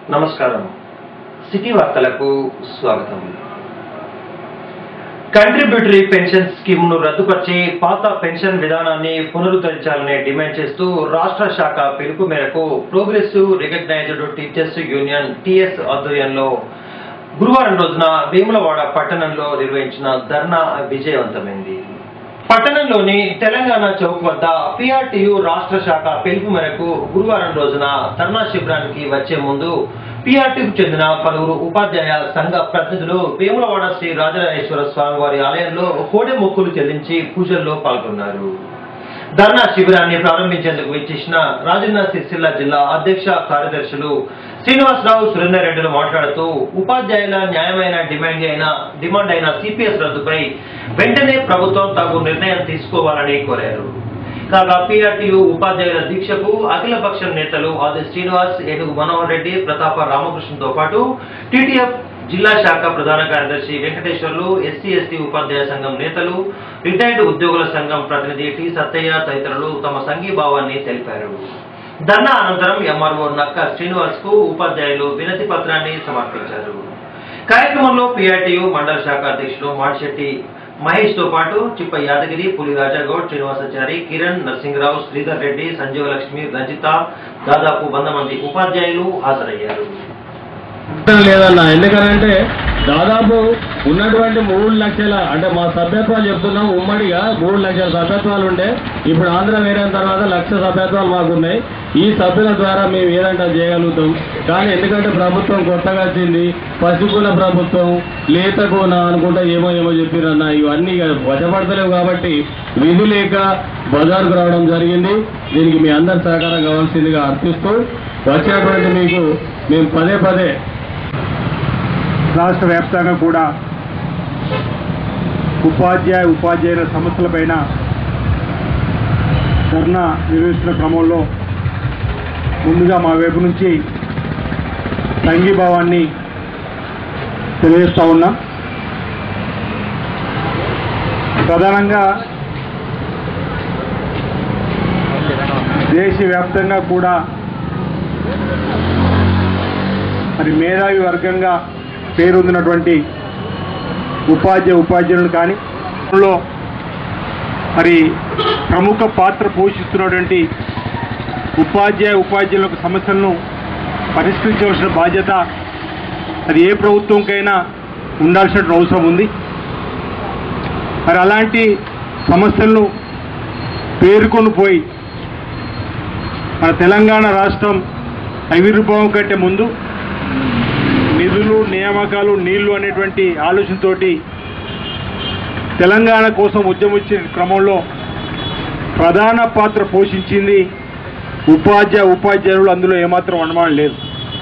నమస్కారం సిటీ వార్తలకు స్వాగతం కంట్రిబ్యూటరీ పెన్షన్ స్కీమ్ ను రద్దుపరిచి పాత పెన్షన్ విధానాన్ని పునరుద్ధరించాలని డిమాండ్ చేస్తూ రాష్ట్ర శాఖ పిలుపు మేరకు progressive recognised teachers union TS ఆధ్వర్యంలో గురువారం రోజున వేములవాడ పట్టణంలో నిర్వహించిన ధర్నా విజయవంతమైంది పట్టణంలోని తెలంగాణ చౌక్ వద్ద పిఆర్టీయు రాష్ట్ర శాఖ పిలుపు మేరకు గురువారం రోజున ధర్నా శిబిరానికి వచ్చే ముందు పిఆర్టీకు చెందిన పలువురు ఉపాధ్యాయ సంఘ ప్రతినిధులు వేములవాడ శ్రీ రాజరాజేశ్వర స్వామి వారి ఆలయంలో కోడె మొక్కులు చెల్లించి పూజల్లో పాల్గొన్నారు ధర్నా శిబిరాన్ని ప్రారంభించేందుకు విచ్చేసిన రాజన్న సిరిసిల్ల జిల్లా అధ్యక్ష కార్యదర్శులు శ్రీనివాసరావు సురేందర్ రెడ్డిలు మాట్లాడుతూ ఉపాధ్యాయుల న్యాయమైన డిమాండ్ అయిన డిమాండ్ అయిన సిపిఎస్ రద్దుపై వెంటనే ప్రభుత్వం తగు నిర్ణయం తీసుకోవాలని కోరారు కాగా పిఆర్టీయు ఉపాధ్యాయుల దీక్షకు అఖిలపక్షం నేతలు ఆది శ్రీనివాస్ ఏనుగు మనోహర్ రెడ్డి ప్రతాప రామకృష్ణతో పాటు టీటీఎఫ్ జిల్లా శాఖ ప్రధాన కార్యదర్శి వెంకటేశ్వర్లు ఎస్సీ ఎస్టీ ఉపాధ్యాయ సంఘం నేతలు రిటైర్డ్ ఉద్యోగుల సంఘం ప్రతినిధి టి సత్తయ్య తదితరులు తమ సంఘీభావాన్ని తెలిపారు ధర్నా అనంతరం ఎంఆర్ఓ నక్క శ్రీనివాస్ కు ఉపాధ్యాయులు వినతి పత్రాన్ని సమర్పించారు కార్యక్రమంలో పిఆర్టీయు మండల శాఖ అధ్యక్షులు మాడిశెట్టి మహేష్ తో పాటు చిప్ప యాదగిరి పులి రాజాగౌడ్ శ్రీనివాసాచారి కిరణ్ నరసింహరావు శ్రీధర్ రెడ్డి సంజీవలక్ష్మి రంజిత దాదాపు వంద మంది ఉపాధ్యాయులు హాజరయ్యారు లేదన్న ఎందుకనంటే దాదాపు ఉన్నటువంటి మూడు లక్షల అంటే మా సభ్యత్వాలు చెప్తున్నాం ఉమ్మడిగా మూడు లక్షల సభ్యత్వాలు ఉండే ఇప్పుడు ఆంధ్ర వేరైన తర్వాత లక్ష సభ్యత్వాలు మాకున్నాయి ఈ సభ్యుల ద్వారా మేము ఏదంటే అది చేయగలుగుతాం కానీ ఎందుకంటే ప్రభుత్వం కొత్తగా వచ్చింది పసికుల ప్రభుత్వం లేత కోన అనుకుంటా ఏమో ఏమో చెప్పిరన్న ఇవన్నీ ఇక వశపడతలేవు కాబట్టి విధి లేక బజార్కు రావడం జరిగింది దీనికి మీ అందరి సహకారం కావాల్సిందిగా అర్థిస్తూ వచ్చినటువంటి మీకు మేము పదే పదే రాష్ట్ర వ్యాప్తంగా కూడా ఉపాధ్యాయ ఉపాధ్యాయుల సమస్యలపైన ధర్నా నిర్వహిస్తున్న క్రమంలో ముందుగా మా వైపు నుంచి సంఘీభావాన్ని తెలియజేస్తా ఉన్నాం ప్రధానంగా దేశవ్యాప్తంగా కూడా మరి మేధావి వర్గంగా పేరొందినటువంటి ఉపాధ్యాయ ఉపాధ్యాయులను కానీ లో మరి ప్రముఖ పాత్ర పోషిస్తున్నటువంటి ఉపాధ్యాయ ఉపాధ్యాయుల సమస్యలను పరిష్కరించవలసిన బాధ్యత అది ఏ ప్రభుత్వంకైనా ఉండాల్సిన అవసరం ఉంది మరి అలాంటి సమస్యలను పేర్కొని పోయి మన తెలంగాణ రాష్ట్రం ఆవిర్భావం కంటే ముందు నిధులు నియామకాలు నీళ్లు అనేటువంటి ఆలోచనతోటి తెలంగాణ కోసం ఉద్యమించే క్రమంలో ప్రధాన పాత్ర పోషించింది ఉపాధ్యాయ ఉపాధ్యాయులు అందులో ఏమాత్రం అనుమానం లేదు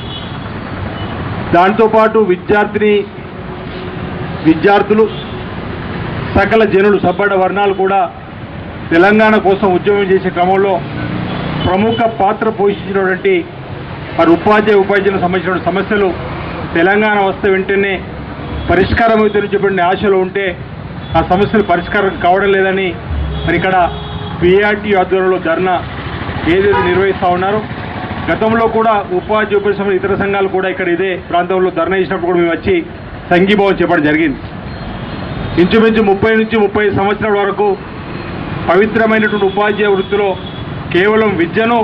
దాంతోపాటు విద్యార్థిని విద్యార్థులు సకల జనులు సబ్బడ వర్ణాలు కూడా తెలంగాణ కోసం ఉద్యమం చేసే క్రమంలో ప్రముఖ పాత్ర పోషించినటువంటి మరి ఉపాధ్యాయ ఉపాధ్యాయులకు సంబంధించిన సమస్యలు తెలంగాణ వస్తే వెంటనే పరిష్కారం అవుతుందని చెప్పిన ఆశలు ఉంటే ఆ సమస్యలు పరిష్కారం కావడం లేదని మరి ఇక్కడ పిఆర్టీ ఆధ్వర్యంలో ధర్నా ఏదైతే నిర్వహిస్తూ ఉన్నారో గతంలో కూడా ఉపాధ్యాయ ఉపాధ్యాయ సంబంధించిన ఇతర సంఘాలు కూడా ఇక్కడ ఇదే ప్రాంతంలో ధర్నా చేసినప్పుడు కూడా మేము వచ్చి సంఘీభావం చెప్పడం జరిగింది ఇంచుమించు ముప్పై నుంచి ముప్పై సంవత్సరాల వరకు పవిత్రమైనటువంటి ఉపాధ్యాయ వృత్తిలో కేవలం విద్యను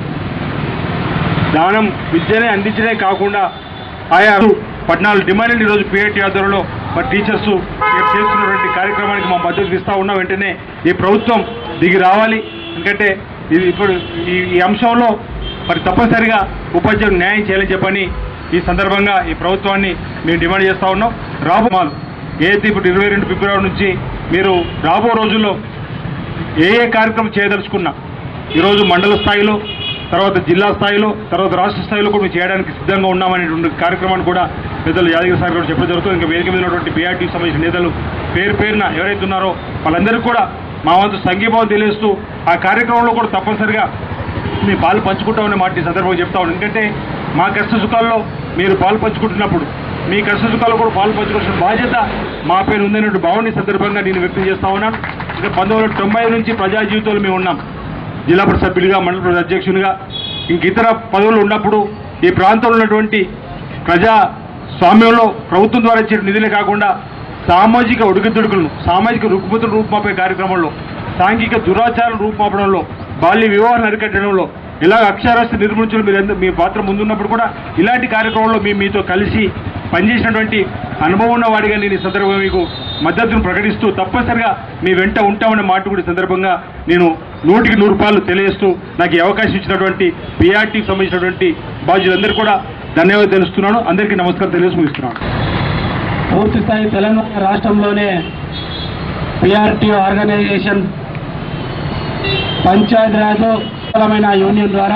దానం విద్యనే అందించడే కాకుండా ఆయా పద్నాలుగు డిమాండ్ ఈరోజు పిఐటి ఆధ్వర్యంలో మరి టీచర్స్ చేస్తున్నటువంటి కార్యక్రమానికి మా మద్దతు ఇస్తా ఉన్నా వెంటనే ఈ ప్రభుత్వం దిగి రావాలి ఎందుకంటే ఇది ఇప్పుడు ఈ ఈ అంశంలో మరి తప్పనిసరిగా ఉపాధ్యాయులు న్యాయం చేయాలని చెప్పని ఈ సందర్భంగా ఈ ప్రభుత్వాన్ని మేము డిమాండ్ చేస్తా ఉన్నాం రాబో మాలు ఏదైతే ఇప్పుడు ఇరవై రెండు ఫిబ్రవరి నుంచి మీరు రాబో రోజుల్లో ఏ ఏ కార్యక్రమం చేయదలుచుకున్నా ఈరోజు మండల స్థాయిలో తర్వాత జిల్లా స్థాయిలో తర్వాత రాష్ట్ర స్థాయిలో కూడా మేము చేయడానికి సిద్ధంగా ఉన్నామనేటువంటి కార్యక్రమాన్ని కూడా పెద్దలు యాదగిరి సార్ కూడా చెప్పడం జరుగుతుంది ఇంకా వేదిక మీద ఉన్నటువంటి బీఆర్టీకి సంబంధించిన నేతలు పేరు పేరున ఎవరైతే ఉన్నారో వాళ్ళందరికీ కూడా మా వంతు సంఘీభావం తెలియజేస్తూ ఆ కార్యక్రమంలో కూడా తప్పనిసరిగా మీ పాలు పంచుకుంటామనే మాట ఈ సందర్భంగా చెప్తా ఉన్నాను ఎందుకంటే మా కష్ట సుఖాల్లో మీరు పాలు పంచుకుంటున్నప్పుడు మీ కష్ట సుఖాల్లో కూడా పాలు పంచుకోవాల్సిన బాధ్యత మా పేరు ఉందనే భావన ఈ సందర్భంగా నేను వ్యక్తం చేస్తా ఉన్నాను ఇంకా పంతొమ్మిది వందల తొంభై నుంచి ప్రజా జీవితంలో మేము ఉన్నాం జిల్లా పరిషత్ సభ్యులుగా మండల పరిషత్ అధ్యక్షునిగా ఇంక ఇతర పదవులు ఉన్నప్పుడు ఈ ప్రాంతంలో ఉన్నటువంటి ప్రజా స్వామ్యంలో ప్రభుత్వం ద్వారా ఇచ్చిన నిధులే కాకుండా సామాజిక ఒడుగుదొడుకులను సామాజిక రుగ్మతుల రూపుమాపే కార్యక్రమంలో సాంఘిక దురాచారం రూపుమాపడంలో బాల్య వివాహాన్ని అరికట్టడంలో ఇలా అక్షరాస్యత నిర్మించడం మీరు ఎందు- మీ పాత్ర ముందున్నప్పుడు కూడా ఇలాంటి కార్యక్రమంలో మేము మీతో కలిసి పనిచేసినటువంటి అనుభవం ఉన్న వాడిగా నేను ఈ సందర్భంగా మీకు మద్దతును ప్రకటిస్తూ తప్పనిసరిగా మీ వెంట ఉంటామనే మాట కూడా ఈ సందర్భంగా నేను నూటికి నూరు రూపాయలు తెలియజేస్తూ నాకు ఈ అవకాశం ఇచ్చినటువంటి పిఆర్టీకి సంబంధించినటువంటి బాధ్యులందరూ కూడా ధన్యవాదాలు తెలుస్తున్నాను అందరికీ నమస్కారం తెలియజేసి ముగిస్తున్నాను పూర్తి స్థాయి తెలంగాణ రాష్ట్రంలోనే పిఆర్టీ ఆర్గనైజేషన్ పంచాయతీరాజ్ బలమైన యూనియన్ ద్వారా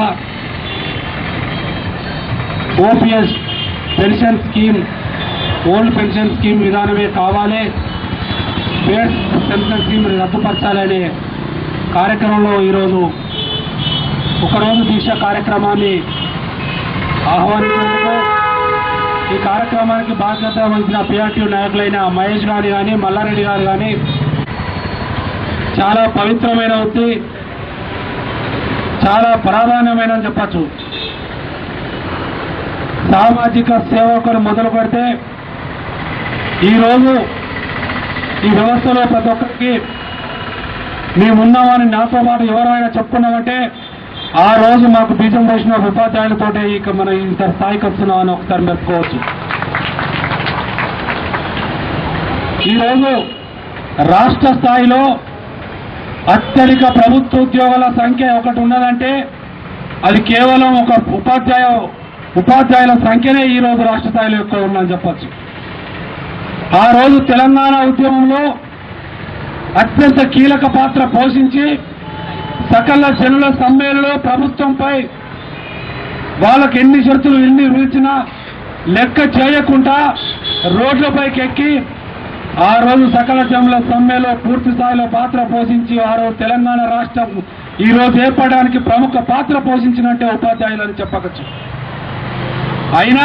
OPS pension scheme old pension scheme విధానమే కావాలి పేడ్ పెన్షన్ స్కీమ్ రద్దుపరచాలనే కార్యక్రమంలో ఈరోజు ఒకరోజు దీక్ష కార్యక్రమాన్ని ఆహ్వానించేందుకు ఈ కార్యక్రమానికి బాధ్యత వహించిన పిఆర్టీ నాయకులైన మహేష్ గారు కానీ మల్లారెడ్డి గారు కానీ చాలా పవిత్రమైన వృత్తి చాలా ప్రాధాన్యమైన చెప్పచ్చు సామాజిక సేవకుని మొదలు పెడితే ఈరోజు ఈ వ్యవస్థలో ప్రతి ఒక్కరికి మేమున్నామని నాతో పాటు ఎవరైనా చెప్పుకున్నామంటే ఆ రోజు మాకు బీజం వేసిన ఉపాధ్యాయులతోటే ఇక మనం ఇంత స్థాయికి వస్తున్నామని ఒకసారి మెప్పుకోవచ్చు ఈరోజు రాష్ట్ర స్థాయిలో అత్యధిక ప్రభుత్వ ఉద్యోగాల సంఖ్య ఒకటి ఉన్నదంటే అది కేవలం ఒక ఉపాధ్యాయ ఉపాధ్యాయుల సంఖ్యనే ఈ రోజు రాష్ట్ర స్థాయిలో ఎక్కువ ఉందని చెప్పచ్చు ఆ రోజు తెలంగాణ ఉద్యమంలో అత్యంత కీలక పాత్ర పోషించి సకల జనుల సమ్మెలలో ప్రభుత్వంపై వాళ్ళకి ఎన్ని షరతులు ఎన్ని విధించినా లెక్క చేయకుండా రోడ్లపైకి ఎక్కి ఆ రోజు సకల జనుల సమ్మెలో పూర్తి స్థాయిలో పాత్ర పోషించి ఆ రోజు తెలంగాణ రాష్ట్రం ఈ రోజు ఏర్పడడానికి ప్రముఖ పాత్ర పోషించినట్టే ఉపాధ్యాయులు అని చెప్పవచ్చు అయినా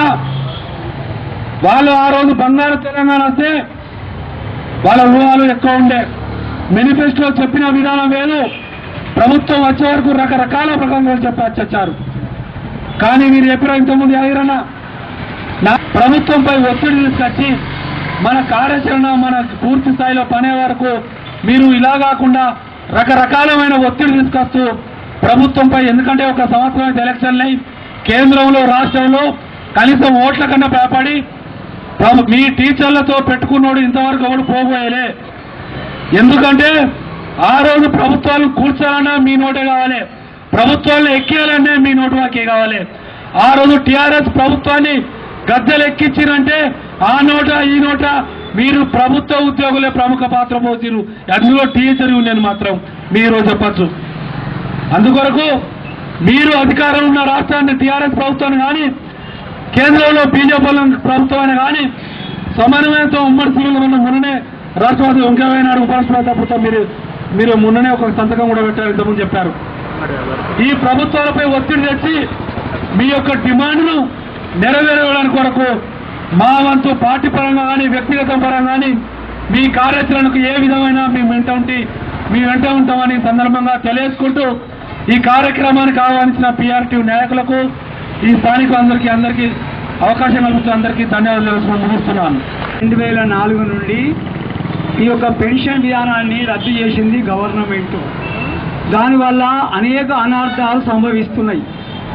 వాళ్ళు ఆ రోజు బంగారు తెలంగాణ వస్తే వాళ్ళ ఊహలు ఎక్కువ ఉండే మేనిఫెస్టో చెప్పిన విధానం వేరు ప్రభుత్వం వచ్చే వరకు రకరకాల ప్రకంగా చెప్పొచ్చారు కానీ మీరు చెప్పిన ఇంతకుముందు ఎదురన్నా నా ప్రభుత్వంపై ఒత్తిడి తీసుకొచ్చి మన కార్యాచరణ మన పూర్తి స్థాయిలో పనే వరకు మీరు ఇలా కాకుండా రకరకాలమైన ఒత్తిడి తీసుకొస్తూ ప్రభుత్వంపై ఎందుకంటే ఒక సంవత్సరం అయితే ఎలక్షన్లు అయి కేంద్రంలో రాష్ట్రంలో కనీసం ఓట్ల కన్నా భయపడి ప్రభు- మీ టీచర్లతో పెట్టుకున్నోడు ఇంతవరకు ఎవడు పోబోయలే ఎందుకంటే ఆ రోజు ప్రభుత్వాలు కూర్చోవాలన్నా మీ నోటే కావాలి ప్రభుత్వాలను ఎక్కేయాలన్నా మీ నోటు వాకే కావాలి ఆ రోజు టిఆర్ఎస్ ప్రభుత్వాన్ని గద్దెలు ఎక్కించిరంటే ఆ నోట ఈ నోట మీరు ప్రభుత్వ ఉద్యోగులే ప్రముఖ పాత్ర పోసిరు అందులో టీచర్ యూనియన్ మాత్రం మీరు చెప్పచ్చు అందుకొరకు మీరు అధికారం ఉన్న రాష్ట్రాన్ని టీఆర్ఎస్ ప్రభుత్వాన్ని కానీ కేంద్రంలో బీజేపీ ప్రభుత్వమైన కానీ సమన్వయంతో ఉమ్మడి సీఎంలు ఉన్న మొన్ననే రాష్ట్రపతి వెంకయ్య నాయుడు ఉపరాష్ట్రపతి అప్పుడు మీరు మీరు మొన్ననే ఒక సంతకం కూడా పెట్టారు ఇంతకుముందు చెప్పారు ఈ ప్రభుత్వాలపై ఒత్తిడి తెచ్చి మీ యొక్క డిమాండ్ను నెరవేరడానికి కొరకు మా వంతు పార్టీ పరంగా కానీ వ్యక్తిగత పరంగా కానీ మీ కార్యాచరణకు ఏ విధమైన మీ వెంట ఉండి మీ వెంట ఉంటామని ఈ సందర్భంగా తెలియజేసుకుంటూ ఈ కార్యక్రమానికి ఆహ్వానించిన పిఆర్టీ నాయకులకు ఈ స్థానికులందరికీ అందరికీ అవకాశం కల్పించిన అందరికీ ధన్యవాదాలు తెలుసుకుని ముగిస్తున్నాను రెండు వేల నాలుగు నుండి ఈ యొక్క పెన్షన్ విధానాన్ని రద్దు చేసింది గవర్నమెంట్ దానివల్ల అనేక అనర్థాలు సంభవిస్తున్నాయి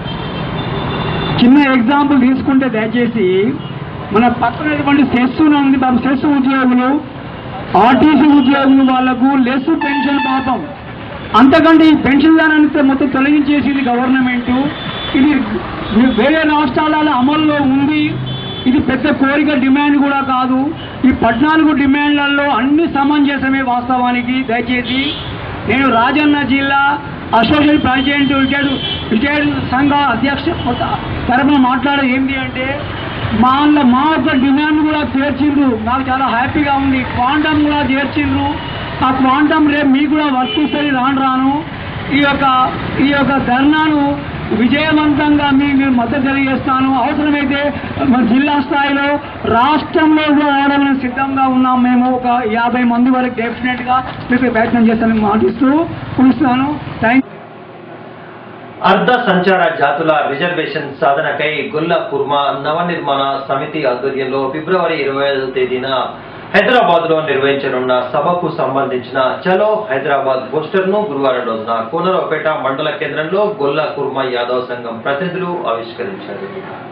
చిన్న ఎగ్జాంపుల్ తీసుకుంటే దయచేసి మన పక్కనటువంటి సెస్ ఉంది పాపం సెస్ ఉద్యోగులు ఆర్టీసీ ఉద్యోగులు వాళ్లకు లెస్ పెన్షన్ పాపం అంతకంటే ఈ పెన్షన్ విధానాన్ని మొత్తం తొలగించేసింది గవర్నమెంట్ ఇది వేరే రాష్ట్రాల అమల్లో ఉంది ఇది పెద్ద కోరిక డిమాండ్ కూడా కాదు ఈ పద్నాలుగు డిమాండ్లలో అన్ని సమంజసమే వాస్తవానికి దయచేసి నేను రాజన్న జిల్లా అసోసియేషన్ ప్రెసిడెంట్ రిటైర్డ్ రిటైర్డ్ సంఘ అధ్యక్ష తరఫున మాట్లాడేది ఏంటి అంటే మా మా యొక్క డిమాండ్ కూడా చేర్చిండ్రు నాకు చాలా హ్యాపీగా ఉంది క్వాంటమ్ కూడా చేర్చిండ్రు ఆ క్వాంటమ్ రేపు మీకు కూడా వర్తిస్తుంది రాను రాను ఈ యొక్క ఈ యొక్క ధర్నాను విజయవంతంగా మీ మీరు మద్దతు తెలియజేస్తాను అవసరమైతే మన జిల్లా స్థాయిలో రాష్ట్రంలో కూడా రావడానికి సిద్ధంగా ఉన్నాం మేము ఒక యాభై మంది వరకు డెఫినెట్ గా మీకు ప్రయత్నం చేస్తానని మాటిస్తూ ఉంచుతాను థ్యాంక్ అర్ధ సంచార జాతుల రిజర్వేషన్ సాధనకై గొల్ల కుర్మ నవనిర్మాణ సమితి ఆధ్వర్యంలో ఫిబ్రవరి ఇరవై ఐదవ తేదీన హైదరాబాద్ లో నిర్వహించనున్న సభకు సంబంధించిన చలో హైదరాబాద్ పోస్టర్ ను గురువారం రోజున కోనరావుపేట మండల కేంద్రంలో గొల్ల కుర్మ యాదవ్ సంఘం ప్రతినిధులు ఆవిష్కరించారు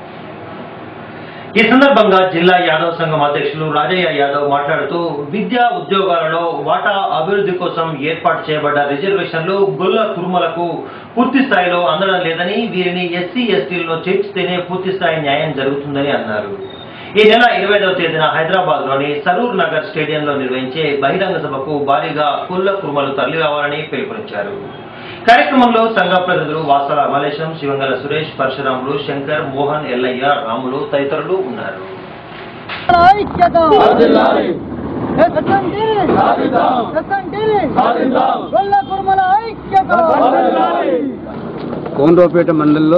ఈ సందర్భంగా జిల్లా యాదవ్ సంఘం అధ్యక్షులు రాజయ్య యాదవ్ మాట్లాడుతూ విద్యా ఉద్యోగాలలో వాటా అభివృద్ధి కోసం ఏర్పాటు చేయబడ్డ రిజర్వేషన్లు గొల్ల కుర్మలకు పూర్తి స్థాయిలో అందడం లేదని వీరిని ఎస్సీ ఎస్టీలలో చేర్చితేనే పూర్తి స్థాయి న్యాయం జరుగుతుందని అన్నారు ఈ నెల ఇరవై ఐదవ తేదీన హైదరాబాద్ లోని సరూర్ నగర్ స్టేడియంలో నిర్వహించే బహిరంగ సభకు భారీగా కుల్ల కుర్మలు తరలిరావాలని పిలుపునిచ్చారు కార్యక్రమంలో సంఘ ప్రతినిధులు వాసల మలేశం శివంగల సురేష్ పరశురాములు శంకర్ మోహన్ ఎల్లయ్య రాములు తదితరులు ఉన్నారు ఐక్యత ఎస్ఎండి ఎస్ఎండి గొల్ల కుర్మల ఐక్యత కోనరావుపేట మండలంలో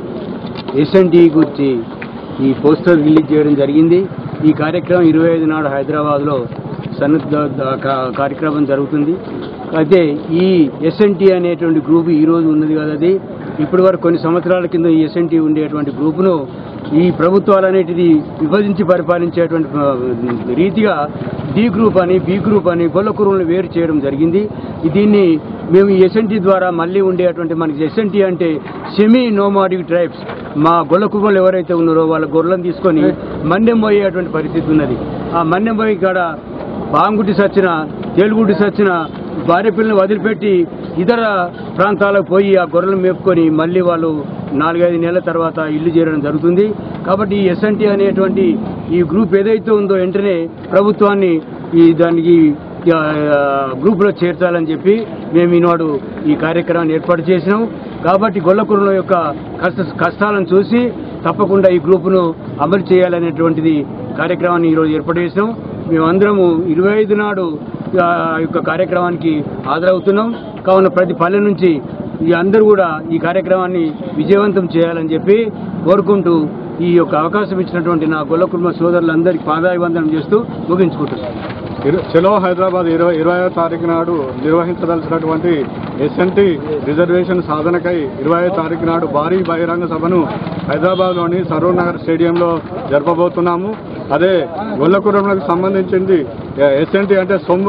ఎస్ఎన్టీ గురించి ఈ పోస్టర్ రిలీజ్ చేయడం జరిగింది ఈ కార్యక్రమం ఇరవై ఐదు నాడు హైదరాబాద్లో సన్నద్ధ ద- కా- కార్యక్రమం జరుగుతుంది అయితే ఈ ఎస్ఎన్టీ అనేటువంటి గ్రూప్ ఈ రోజు ఉన్నది కదా అది ఇప్పటి వరకు కొన్ని సంవత్సరాల కింద ఈ ఎస్ఎన్టీ ఉండేటువంటి గ్రూపును ఈ ప్రభుత్వాలు అనేటిది విభజించి పరిపాలించేటువంటి ఆ, రీతిగా డి గ్రూప్ అని బి గ్రూప్ అని గొల్ల కురువులను వేరు చేయడం జరిగింది దీన్ని మేము ఈ ఎస్ఎన్టీ ద్వారా మళ్ళీ ఉండేటువంటి మనకి ఎస్ఎన్టీ అంటే సెమీ నోమాడిక్ ట్రైబ్స్ మా గొల్ల కుర్మలు ఎవరైతే ఉన్నారో వాళ్ళ గొర్రెలను తీసుకొని మన్యం పోయేటువంటి పరిస్థితి ఉన్నది ఆ మన్యం పోయి కాడ బాంగుటి సచ్చిన తేలుగుడ్డి సచ్చిన భార్య పిల్లల్ని వదిలిపెట్టి ఇతర ప్రాంతాలకు పోయి ఆ గొర్రెలను మేపుకొని మళ్ళీ వాళ్ళు నాలుగైదు నెలల తర్వాత ఇల్లు చేరడం జరుగుతుంది కాబట్టి ఈ ఎస్ఎన్టీ అనేటువంటి ఈ గ్రూప్ ఏదైతే ఉందో వెంటనే ప్రభుత్వాన్ని ఈ దానికి ఆ, గ్రూపులో చేర్చాలని చెప్పి మేము ఈనాడు ఈ కార్యక్రమాన్ని ఏర్పాటు చేసినాం కాబట్టి గొల్లకురుల యొక్క కష్ట కష్టాలను చూసి తప్పకుండా ఈ గ్రూపును అమలు చేయాలనేటువంటిది కార్యక్రమాన్ని ఈరోజు ఏర్పాటు చేసినాం మేమందరము ఇరవై ఐదు నాడు ఆ యొక్క కార్యక్రమానికి హాజరవుతున్నాం కావున ప్రతి పల్లె నుంచి ఈ అందరూ కూడా ఈ కార్యక్రమాన్ని విజయవంతం చేయాలని చెప్పి కోరుకుంటూ ఈ యొక్క అవకాశం ఇచ్చినటువంటి నా గొల్ల కుటుంబ సోదరులందరికీ పాదాభివందనం చేస్తూ ముగించుకుంటున్నాను ఇరు- చలో హైదరాబాద్ ఇరవై ఇరవై తారీఖు నాడు నిర్వహించదలసినటువంటి ఎస్ఎన్టీ రిజర్వేషన్ సాధనకై ఇరవై తారీఖు నాడు భారీ బహిరంగ సభను హైదరాబాద్లోని సరూర్ నగర్ స్టేడియంలో జరపబోతున్నాము అదే గొల్లకురంలకు సంబంధించింది ఎస్ఎన్టీ అంటే సొమ్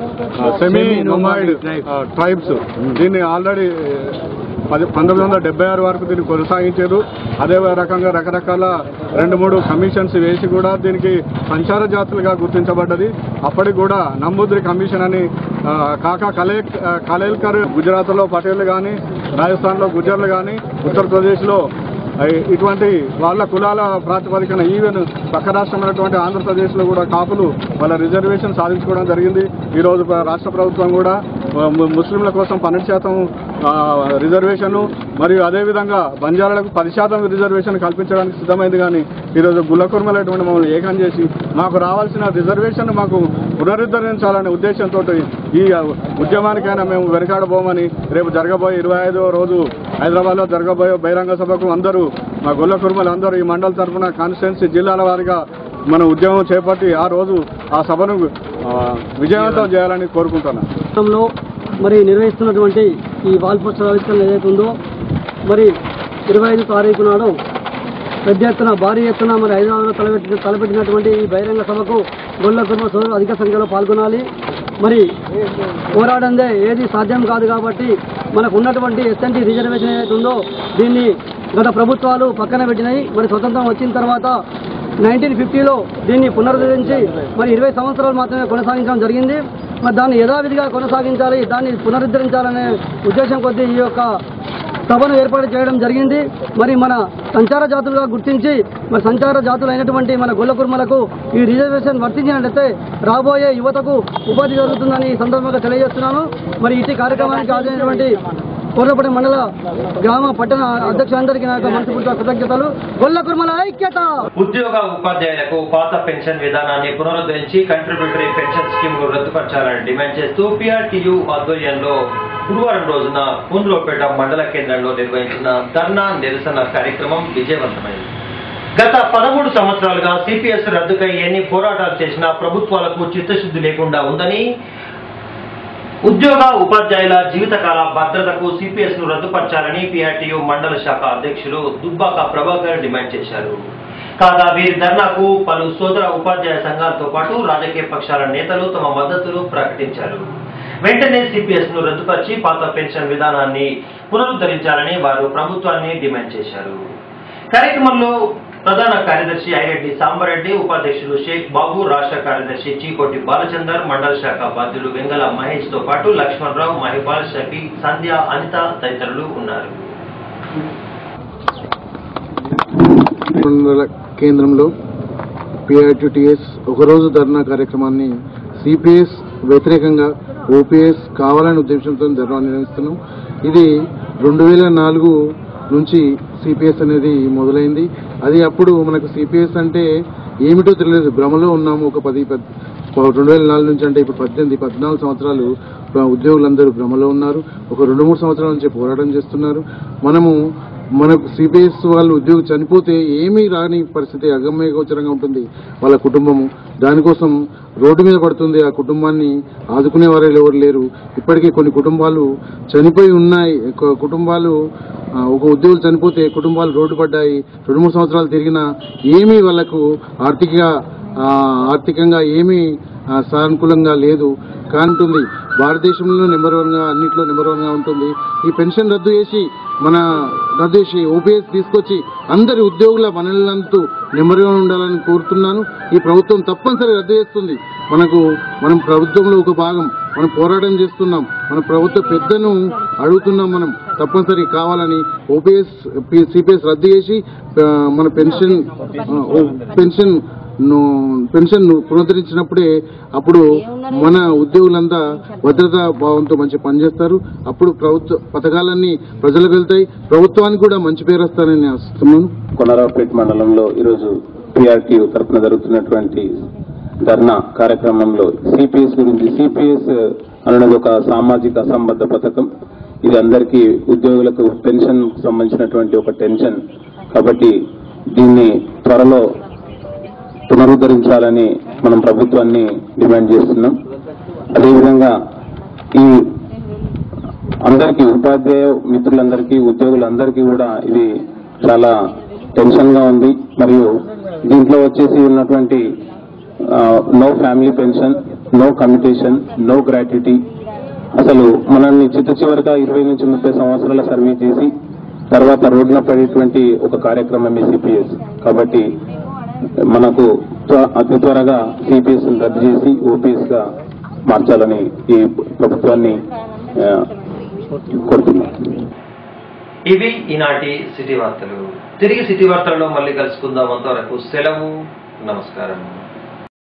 సెమీ నొమైడ్ ట్రైబ్స్ దీన్ని ఆల్రెడీ పది పంతొమ్మిది వందల డెబ్బై ఆరు వరకు దీన్ని కొనసాగించారు అదే రకంగా రకరకాల రెండు మూడు కమిషన్స్ వేసి కూడా దీనికి సంచార జాతులుగా గుర్తించబడ్డది అప్పటికి కూడా నంబూద్రి కమిషన్ అని ఆ, కాకా కలే కలేల్కర్ గుజరాత్లో పటేల్ కానీ రాజస్థాన్లో గుజర్లు కానీ ఉత్తరప్రదేశ్లో ఆ, ఇటువంటి వాళ్ళ కులాల ప్రాతిపదికన ఈవెన్ పక్క రాష్ట్రమైనటువంటి ఆంధ్రప్రదేశ్లో కూడా కాపులు వాళ్ళ రిజర్వేషన్ సాధించుకోవడం జరిగింది ఈరోజు ప్ర- రాష్ట్ర ప్రభుత్వం కూడా ఆ, ము- ముస్లింల కోసం పన్నెండు శాతం ఆ, రిజర్వేషన్ మరియు అదేవిధంగా బంజారాలకు పది శాతం రిజర్వేషన్ కల్పించడానికి సిద్ధమైంది కానీ ఈరోజు గుల్లకుర్మలైనటువంటి మమ్మల్ని ఏకం చేసి మాకు రావాల్సిన రిజర్వేషన్ మాకు పునరుద్ధరించాలనే ఉద్దేశంతో ఈ ఉద్యమానికైనా మేము వెనకాడబోమని రేపు జరగబోయే ఇరవై ఐదో రోజు హైదరాబాద్లో జరగబోయే బహిరంగ సభకు అందరూ మా గొల్ల కుర్మలు అందరూ ఈ మండల తరఫున కాన్స్టిట్యున్సీ జిల్లాల వారిగా మనం ఉద్యమం చేపట్టి ఆ రోజు ఆ సభను ఆ, విజయవంతం చేయాలని కోరుకుంటున్నాను రాష్ట్రంలో మరి నిర్వహిస్తున్నటువంటి ఈ వాల్ పోస్టర్ ఆవిష్కరణ ఏదైతే ఉందో మరి ఇరవై ఐదు తారీఖు నాడు పెద్ద ఎత్తున భారీ ఎత్తున మరి హైదరాబాద్లో తలపెట్టి తలపెట్టినటువంటి ఈ బహిరంగ సభకు గొల్ల కుటుంబ సోదరులు అధిక సంఖ్యలో పాల్గొనాలి మరి పోరాడందే ఏది సాధ్యం కాదు కాబట్టి మనకు ఉన్నటువంటి ఎస్ఎన్టీ రిజర్వేషన్ ఏదైతే ఉందో దీన్ని గత ప్రభుత్వాలు పక్కన పెట్టినాయి మరి స్వతంత్రం వచ్చిన తర్వాత నైన్టీన్ ఫిఫ్టీలో దీన్ని పునరుద్ధరించి మరి ఇరవై సంవత్సరాలు మాత్రమే కొనసాగించడం జరిగింది మరి దాన్ని యథావిధిగా కొనసాగించాలి దాన్ని పునరుద్ధరించాలనే ఉద్దేశం కొద్దీ ఈ యొక్క సభను ఏర్పాటు చేయడం జరిగింది మరి మన సంచార జాతులుగా గుర్తించి మరి సంచార జాతులు అయినటువంటి మన గొల్ల కుర్మలకు ఈ రిజర్వేషన్ వర్తించినట్లయితే రాబోయే యువతకు ఉపాధి జరుగుతుందని ఈ సందర్భంగా తెలియజేస్తున్నాను మరి ఇటు కార్యక్రమానికి హాజరైనటువంటి కోర్లపడి మండల గ్రామ పట్టణ అధ్యక్షులందరికీ నా యొక్క మనస్ఫూర్తిగా కృతజ్ఞతలు గొల్ల కుర్మల ఐక్యత ఉద్యోగ ఉపాధ్యాయులకు పాత పెన్షన్ విధానాన్ని పునరుద్ధరించి కంట్రిబ్యూటరీ పెన్షన్ స్కీమ్ ను రద్దుపరచాలని డిమాండ్ చేస్తూ పిఆర్టీయు ఆధ్వర్యంలో గురువారం రోజున పూంద్రోపేట మండల కేంద్రంలో నిర్వహించిన ధర్నా నిరసన కార్యక్రమం విజయవంతమైంది గత పదమూడు సంవత్సరాలుగా సిపిఎస్ రద్దుకై ఎన్ని పోరాటాలు చేసినా ప్రభుత్వాలకు చిత్తశుద్ధి లేకుండా ఉందని ఉద్యోగ ఉపాధ్యాయుల జీవితకాల భద్రతకు సిపిఎస్ ను రద్దుపరచాలని పిఆర్టీయు మండల శాఖ అధ్యక్షులు దుబ్బాక ప్రభాకర్ డిమాండ్ చేశారు కాగా వీరి ధర్నాకు పలు సోదర ఉపాధ్యాయ సంఘాలతో పాటు రాజకీయ పక్షాల నేతలు తమ మద్దతును ప్రకటించారు వెంటనే సిపిఎస్ ను రద్దుపరిచి పాత పెన్షన్ విధానాన్ని పునరుద్ధరించాలని వారు ప్రభుత్వాన్ని డిమాండ్ చేశారు కార్యక్రమంలో ప్రధాన కార్యదర్శి ఐరెడ్డి సాంబరెడ్డి ఉపాధ్యక్షులు షేక్ బాబు రాష్ట్ర కార్యదర్శి చీకోటి బాలచందర్ మండల శాఖ బాధ్యులు వెంగళ మహేష్ తో పాటు లక్ష్మణరావు మహిపాల్ షఫీ సంధ్య అనిత తదితరులు ఉన్నారు మండల కేంద్రంలో పిఐటిటిఎస్ ఒకరోజు ధర్నా కార్యక్రమాన్ని సిపిఎస్ వ్యతిరేకంగా ఓపీఎస్ కావాలనే ఉద్దేశంతో ధర్నా నిర్వహిస్తున్నాం ఇది రెండు వేల నాలుగు నుంచి సిపిఎస్ అనేది మొదలైంది అది అప్పుడు మనకు సిపిఎస్ అంటే ఏమిటో తెలియదు భ్రమలో ఉన్నాము ఒక పది పద్ రెండు వేల నాలుగు నుంచి అంటే ఇప్పుడు పద్దెనిమిది పద్నాలుగు సంవత్సరాలు ఆ, ఉద్యోగులందరూ భ్రమలో ఉన్నారు ఒక రెండు మూడు సంవత్సరాల నుంచి పోరాటం చేస్తున్నారు మనము మనకు సిపిఎస్ వాళ్ళు ఉద్యోగి చనిపోతే ఏమీ రాని పరిస్థితి అగమ్య గోచరంగా ఉంటుంది వాళ్ళ కుటుంబము దానికోసం రోడ్డు మీద పడుతుంది ఆ కుటుంబాన్ని ఆదుకునే వారు ఎవరు లేరు ఇప్పటికే కొన్ని కుటుంబాలు చనిపోయి ఉన్నాయి కొ- కుటుంబాలు ఆ, ఒక ఉద్యోగులు చనిపోతే కుటుంబాలు రోడ్డు పడ్డాయి రెండు మూడు సంవత్సరాలు తిరిగినా ఏమీ వాళ్ళకు ఆర్థిక ఆ, ఆర్థికంగా ఏమీ ఆ, సానుకూలంగా లేదు కాంటుంది భారతదేశంలో నెంబర్ వన్గా అన్నింటిలో నెంబర్ వన్గా ఉంటుంది ఈ పెన్షన్ రద్దు చేసి మన రద్దు చేసి ఓపీఎస్ తీసుకొచ్చి అందరి ఉద్యోగుల మనలంతూ నెంబర్ వన్ ఉండాలని కోరుతున్నాను ఈ ప్రభుత్వం తప్పనిసరి రద్దు చేస్తుంది మనకు మనం ప్రభుత్వంలో ఒక భాగం మనం పోరాటం చేస్తున్నాం మన ప్రభుత్వ పెద్దను అడుగుతున్నాం మనం తప్పనిసరి కావాలని ఓపీఎస్ సిపిఎస్ రద్దు చేసి ఆ, మన పెన్షన్ ఆ, ఓ పెన్షన్ ను పెన్షన్ ను పునరుద్ధరించినప్పుడే అప్పుడు మన ఉద్యోగులంతా భద్రతా భావంతో మంచి పనిచేస్తారు అప్పుడు ప్రభుత్వ పథకాలన్నీ ప్రజలకు వెళ్తాయి ప్రభుత్వానికి కూడా మంచి పేరు వస్తానని ఆశిస్తున్నాను కొనరావుపేట మండలంలో ఈరోజు పిఆర్టీ తరఫున జరుగుతున్నటువంటి ధర్నా కార్యక్రమంలో సిపిఎస్ గురించి సిపిఎస్ అనేది ఒక సామాజిక అసంబద్ధ పథకం ఇది అందరికీ ఉద్యోగులకు పెన్షన్ సంబంధించినటువంటి ఒక టెన్షన్ కాబట్టి దీన్ని త్వరలో పునరుద్ధరించాలని మనం ప్రభుత్వాన్ని డిమాండ్ చేస్తున్నాం అదేవిధంగా ఈ అందరికీ ఉపాధ్యాయ మిత్రులందరికీ ఉద్యోగులందరికీ కూడా ఇది చాలా టెన్షన్ గా ఉంది మరియు దీంట్లో వచ్చేసి ఉన్నటువంటి no family pension no commutation no gratuity అసలు మనల్ని చిట్ట చివరిగా ఇరవై నుంచి ముప్పై సంవత్సరాల సర్వీస్ చేసి తర్వాత రోడ్డున పడేటువంటి ఒక కార్యక్రమం సిపిఎస్ కాబట్టి మనకు త్వ- అతి త్వరగా సిపిఎస్ రద్దు చేసి ఓపీఎస్ గా మార్చాలని ఈ ప్రభుత్వాన్ని ఆ, కోరుతున్నాం ఇవి ఈనాటి సిటీ వార్తలు తిరిగి సిటీ వార్తలలో మళ్ళీ కలుసుకుందాం అంతవరకు సెలవు నమస్కారం